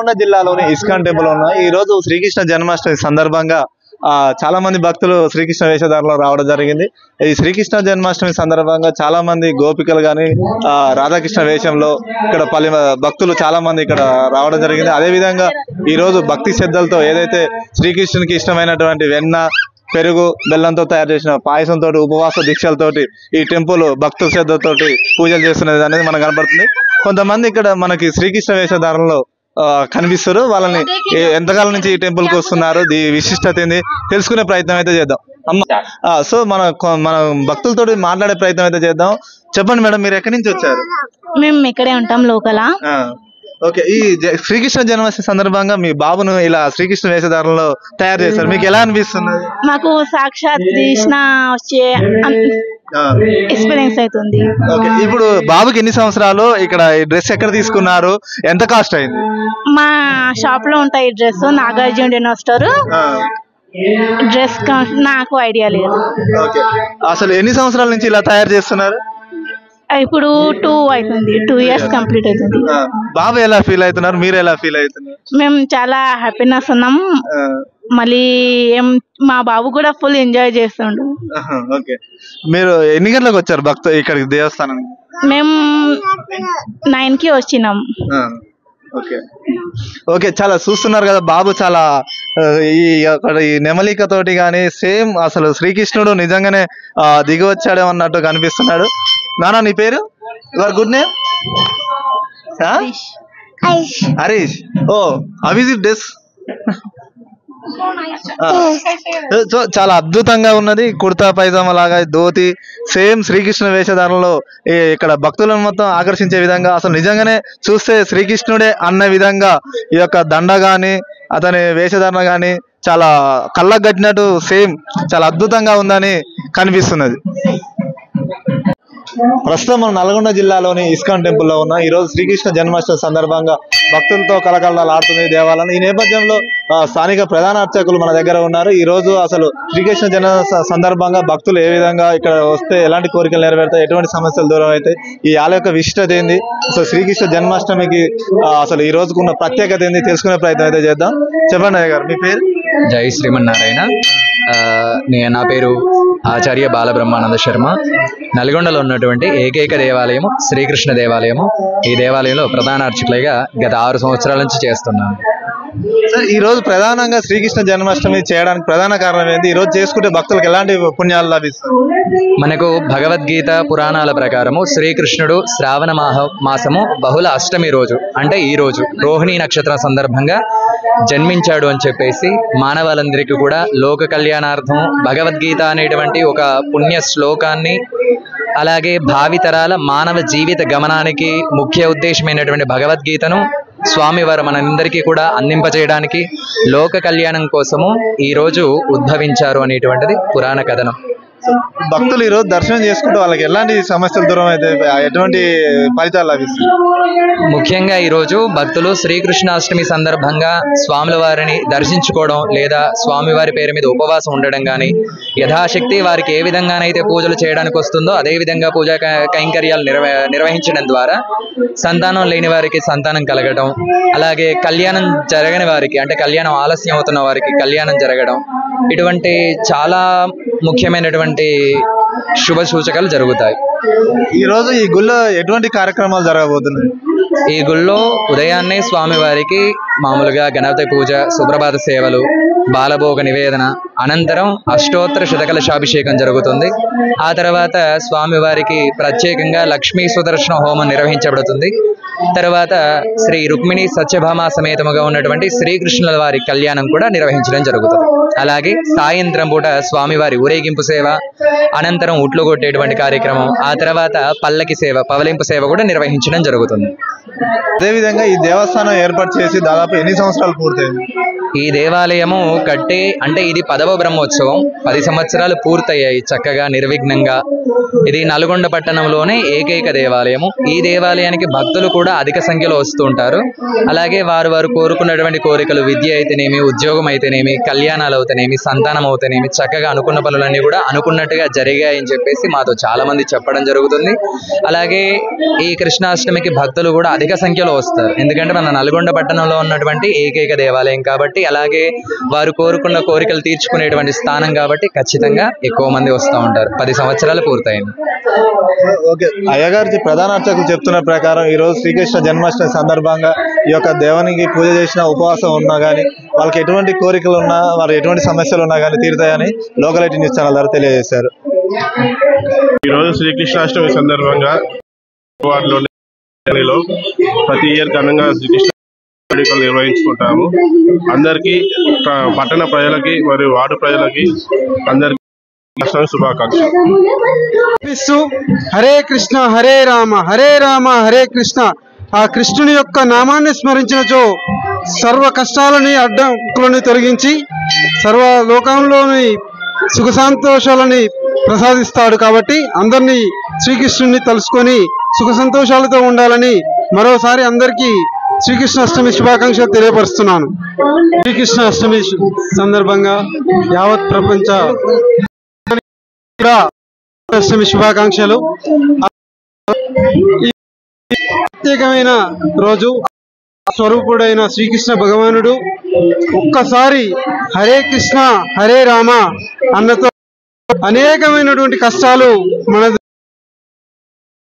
నల్గొండ జిల్లాలోని ISKCON temple ఉన్న ఈ రోజు శ్రీకృష్ణ జన్మాష్టమి సందర్భంగా ఆ, చాలా మంది భక్తులు శ్రీకృష్ణ వేషధారణలో రావడం జరిగింది ఈ శ్రీకృష్ణ జన్మాష్టమి సందర్భంగా చాలా మంది గోపికలు కానీ రాధాకృష్ణ వేషంలో ఇక్కడ పలు భక్తులు చాలా మంది ఇక్కడ రావడం జరిగింది అదే విధంగా ఈ రోజు భక్తి శ్రద్ధలతో ఏదైతే శ్రీకృష్ణునికి ఇష్టమైనటువంటి వెన్న పెరుగు బెల్లంతో తయారు చేసిన పాయసంతో ఉపవాస దీక్షలతోటి ఈ టెంపుల్ భక్తుల శ్రద్ధతోటి పూజలు చేస్తున్నది అనేది మనకు కనబడుతుంది కొంతమంది ఇక్కడ మనకి శ్రీకృష్ణ వేషధారణలో ఆ, కనిపిస్తారు వాళ్ళని ఏ- ఎంతకాలం నుంచి ఈ టెంపుల్ కి వస్తున్నారు దీ విశిష్టత ఏంది తెలుసుకునే ప్రయత్నం అయితే చేద్దాం అమ్మ ఆ, సో మన కొ- మన భక్తులతో మాట్లాడే ప్రయత్నం అయితే చేద్దాం చెప్పండి మేడం మీరు ఎక్కడి నుంచి వచ్చారు మేము ఇక్కడే ఉంటాం లోకల ఆ, ఓకే ఈ జ- శ్రీకృష్ణ జన్మాష్టమి సందర్భంగా మీ బాబును ఇలా శ్రీకృష్ణ వేషధారణలో తయారు చేశారు మీకు ఎలా అనిపిస్తున్నది మాకు సాక్షాత్ కృష్ణ వచ్చే ఆ, ఎక్స్పీరియన్స్ అవుతుంది ఓకే ఇప్పుడు బాబుకి ఎన్ని సంవత్సరాలు ఇక్కడ ఈ డ్రెస్ ఎక్కడ తీసుకున్నారు ఎంత కాస్ట్ అయింది మా షాప్ లో ఉంటాయి డ్రెస్ నాగార్జున డినో స్టోర్ ఆ, డ్రెస్ నాకు ఐడియా లేదు ఓకే అసలు ఎన్ని సంవత్సరాల నుంచి ఇలా తయారు చేస్తున్నారు ఇప్పుడు టూ అవుతుంది టూ ఇయర్స్ కంప్లీట్ అవుతుంది ఆ, బాబు ఎలా ఫీల్ అవుతున్నారు మీరు ఎలా ఫీల్ అవుతున్నారు మేము చాలా హ్యాపీనెస్ ఉన్నాం ఆ, మళ్ళీ ఏం మా బాబు కూడా ఫుల్ ఎంజాయ్ చేస్తుండు ఆహా, ఓకే మీరు ఎన్ని గంటలకు వచ్చారు భక్త ఇక్కడికి దేవస్థానానికి మేము నైన్ కి వచ్చినాం ఆ, ఓకే ఓకే చాలా చూస్తున్నారు కదా బాబు చాలా ఆ, ఈ అక్కడ ఈ నెమలిక తోటి కానీ సేమ్ అసలు శ్రీకృష్ణుడు నిజంగానే ఆ, దిగి వచ్చాడే అన్నట్టు కనిపిస్తున్నాడు నానా నీ పేరు యువర్ గుడ్ నేమ్ హరీష్ ఓ అవిజ్ ఇట్ డెస్ సో చాలా అద్భుతంగా ఉన్నది కుర్తా పైజామా లాగా ధోతి సేమ్ శ్రీకృష్ణ వేషధారణలో ఈ ఇక్కడ భక్తులను మొత్తం ఆకర్షించే విధంగా అసలు నిజంగానే చూస్తే శ్రీకృష్ణుడే అన్న విధంగా ఈ యొక్క దండ గాని అతని వేషధారణ గాని చాలా కళ్ళకు కట్టినట్టు సేమ్ చాలా అద్భుతంగా ఉందని కనిపిస్తున్నది ప్రస్తుతం మనం నల్గొండ జిల్లాలోని ఇస్కాన్ టెంపుల్ లో ఉన్న ఈ రోజు శ్రీకృష్ణ జన్మాష్టమి సందర్భంగా భక్తులతో కలకలలాడుతుంది దేవాలయం ఈ నేపథ్యంలో ఆ, స్థానిక ప్రధాన అర్చకులు మన దగ్గర ఉన్నారు ఈ రోజు అసలు శ్రీకృష్ణ జన్మ స- సందర్భంగా భక్తులు ఏ విధంగా ఇక్కడ వస్తే ఎలాంటి కోరికలు నెరవేరుతాయి ఎటువంటి సమస్యలు దూరం అవుతాయి ఈ ఆలయ యొక్క విశిష్టత ఏంది అసలు శ్రీకృష్ణ జన్మాష్టమికి ఆ, అసలు ఈ రోజుకున్న ప్రత్యేకత ఏంది తెలుసుకునే ప్రయత్నం అయితే చేద్దాం చెప్పండి అయ్య గారు మీ పేరు జై శ్రీమన్నారాయణ ఆ, నే- నా పేరు ఆచార్య బాలబ్రహ్మానంద శర్మ నల్గొండలో ఉన్నటువంటి ఏకైక దేవాలయము శ్రీకృష్ణ దేవాలయము ఈ దేవాలయంలో ప్రధాన అర్చకులుగా గత ఆరు సంవత్సరాల నుంచి చేస్తున్నాను సార్ ఈ రోజు ప్రధానంగా శ్రీకృష్ణ జన్మాష్టమి చేయడానికి ప్రధాన కారణం ఏంటి ఈ రోజు చేసుకుంటే భక్తులకు ఎలాంటి పుణ్యాలు లభిస్తాయి మనకు భగవద్గీత పురాణాల ప్రకారము శ్రీకృష్ణుడు శ్రావణ మాహ మాసము బహుళ అష్టమి రోజు అంటే ఈ రోజు రోహిణి నక్షత్రం సందర్భంగా జన్మించాడు అని చెప్పేసి మానవాళందరికీ కూడా లోక కళ్యాణార్థం భగవద్గీత అనేటువంటి ఒక పుణ్య శ్లోకాన్ని అలాగే భావితరాల మానవ జీవిత గమనానికి ముఖ్య ఉద్దేశమైనటువంటి భగవద్గీతను స్వామివారు మనందరికీ కూడా అందింపజేయడానికి లోక కళ్యాణం కోసము ఈ రోజు ఉద్భవించారు అనేటువంటిది పురాణ కథనం భక్తులు ఈ రోజు దర్శనం చేసుకుంటే వాళ్ళకి ఎలాంటి సమస్యలు దూరం అయితే ఎటువంటి ఫలితాలు లభిస్తాయి ముఖ్యంగా ఈ రోజు భక్తులు శ్రీకృష్ణాష్టమి సందర్భంగా స్వాముల వారిని దర్శించుకోవడం లేదా స్వామివారి పేరు మీద ఉపవాసం ఉండడం కానీ యథాశక్తి వారికి ఏ విధంగానైతే పూజలు చేయడానికి వస్తుందో అదే విధంగా పూజా క- కైంకర్యాలు నిర్వ నిర్వహించడం ద్వారా సంతానం లేని వారికి సంతానం కలగడం అలాగే కళ్యాణం జరగని వారికి అంటే కళ్యాణం ఆలస్యం అవుతున్న వారికి కళ్యాణం జరగడం ఇటువంటి చాలా ముఖ్యమైనటువంటి శుభ సూచకాలు జరుగుతాయి ఈ రోజు ఈ గుళ్ళో ఎటువంటి కార్యక్రమాలు జరగబోతున్నాయి ఈ గుళ్ళో ఉదయాన్నే స్వామివారికి మామూలుగా గణపతి పూజ సుప్రభాత సేవలు బాలభోగ నివేదన అనంతరం అష్టోత్తర శతకలశాభిషేకం జరుగుతుంది ఆ తర్వాత స్వామివారికి ప్రత్యేకంగా లక్ష్మీ సుదర్శన హోమం నిర్వహించబడుతుంది తర్వాత శ్రీ రుక్మిణి సత్యభామ సమేతముగా ఉన్నటువంటి శ్రీకృష్ణుల వారి కళ్యాణం కూడా నిర్వహించడం జరుగుతుంది అలాగే సాయంత్రం పూట స్వామివారి ఊరేగింపు సేవ అనంతరం ఉట్లు కొట్టేటువంటి కార్యక్రమం ఆ తర్వాత పల్లకి సేవ పవలింపు సేవ కూడా నిర్వహించడం జరుగుతుంది అదేవిధంగా ఈ దేవస్థానం ఏర్పాటు చేసి దాదాపు ఎన్ని సంవత్సరాలు పూర్తయింది ఈ దేవాలయము కట్టి అంటే ఇది పదవ బ్రహ్మోత్సవం పది సంవత్సరాలు పూర్తయ్యాయి చక్కగా నిర్విఘ్నంగా ఇది నల్గొండ పట్టణంలోనే ఏకైక దేవాలయము ఈ దేవాలయానికి భక్తులు కూడా అధిక సంఖ్యలో వస్తూ ఉంటారు అలాగే వారు వారు కోరుకున్నటువంటి కోరికలు విద్య అయితేనేమి ఉద్యోగం అయితేనేమి కళ్యాణాలు అవుతేనేమి సంతానం అవుతేనేమి చక్కగా అనుకున్న పనులన్నీ కూడా అనుకున్నట్టుగా జరిగాయని చెప్పేసి మాతో చాలా మంది చెప్పడం జరుగుతుంది అలాగే ఈ కృష్ణాష్టమికి భక్తులు కూడా అధిక సంఖ్యలో వస్తారు ఎందుకంటే మన నల్గొండ పట్టణంలో ఉన్నటువంటి ఏకైక దేవాలయం కాబట్టి అలాగే వారు కోరుకున్న కోరికలు తీర్చుకునేటువంటి స్థానం కాబట్టి ఖచ్చితంగా ఎక్కువ మంది వస్తూ ఉంటారు పది సంవత్సరాలు పూర్తయింది ఓకే అయ్యగారు ప్రధాన అర్చకులు చెప్తున్న ప్రకారం ఈ రోజు శ్రీకృష్ణ జన్మాష్టమి సందర్భంగా ఈ యొక్క దేవునికి పూజ చేసిన ఉపవాసం ఉన్నా కానీ వాళ్ళకి ఎటువంటి కోరికలు ఉన్నా వారు ఎటువంటి సమస్యలు ఉన్నా కానీ తీరుతాయని లోకల్ ఎయిటీ న్యూస్ ఛానల్ ద్వారా తెలియజేశారు ఈరోజు శ్రీకృష్ణాష్టమి సందర్భంగా వార్డులోని లో ప్రతి ఇయర్ ఘనంగా శ్రీకృష్ణ వేడుకలు నిర్వహించుకుంటాము అందరికీ ప్ర- పట్టణ ప్రజలకి మరియు వార్డు ప్రజలకి అందరికీ కృష్ణాష్టమి శుభాకాంక్షలు కనిపిస్తూ హరే కృష్ణ హరే రామ హరే రామ హరే కృష్ణ ఆ కృష్ణుని యొక్క నామాన్ని స్మరించినచో సర్వ కష్టాలని అడ్డంకులని తొలగించి సర్వ లోకంలోని సుఖ సంతోషాలని ప్రసాదిస్తాడు కాబట్టి అందరినీ శ్రీకృష్ణుని తలుసుకొని సుఖ సంతోషాలతో ఉండాలని మరోసారి అందరికీ శ్రీకృష్ణ అష్టమి శుభాకాంక్షలు తెలియపరుస్తున్నాను శ్రీకృష్ణ అష్టమి సందర్భంగా యావత్ ప్రపంచ కూడా అష్టమి శుభాకాంక్షలు ఈ ప్రత్యేకమైన రోజు స్వరూపుడైన శ్రీకృష్ణ భగవానుడు ఒక్కసారి హరే కృష్ణ హరే రామ అన్నతో అనేకమైనటువంటి కష్టాలు మన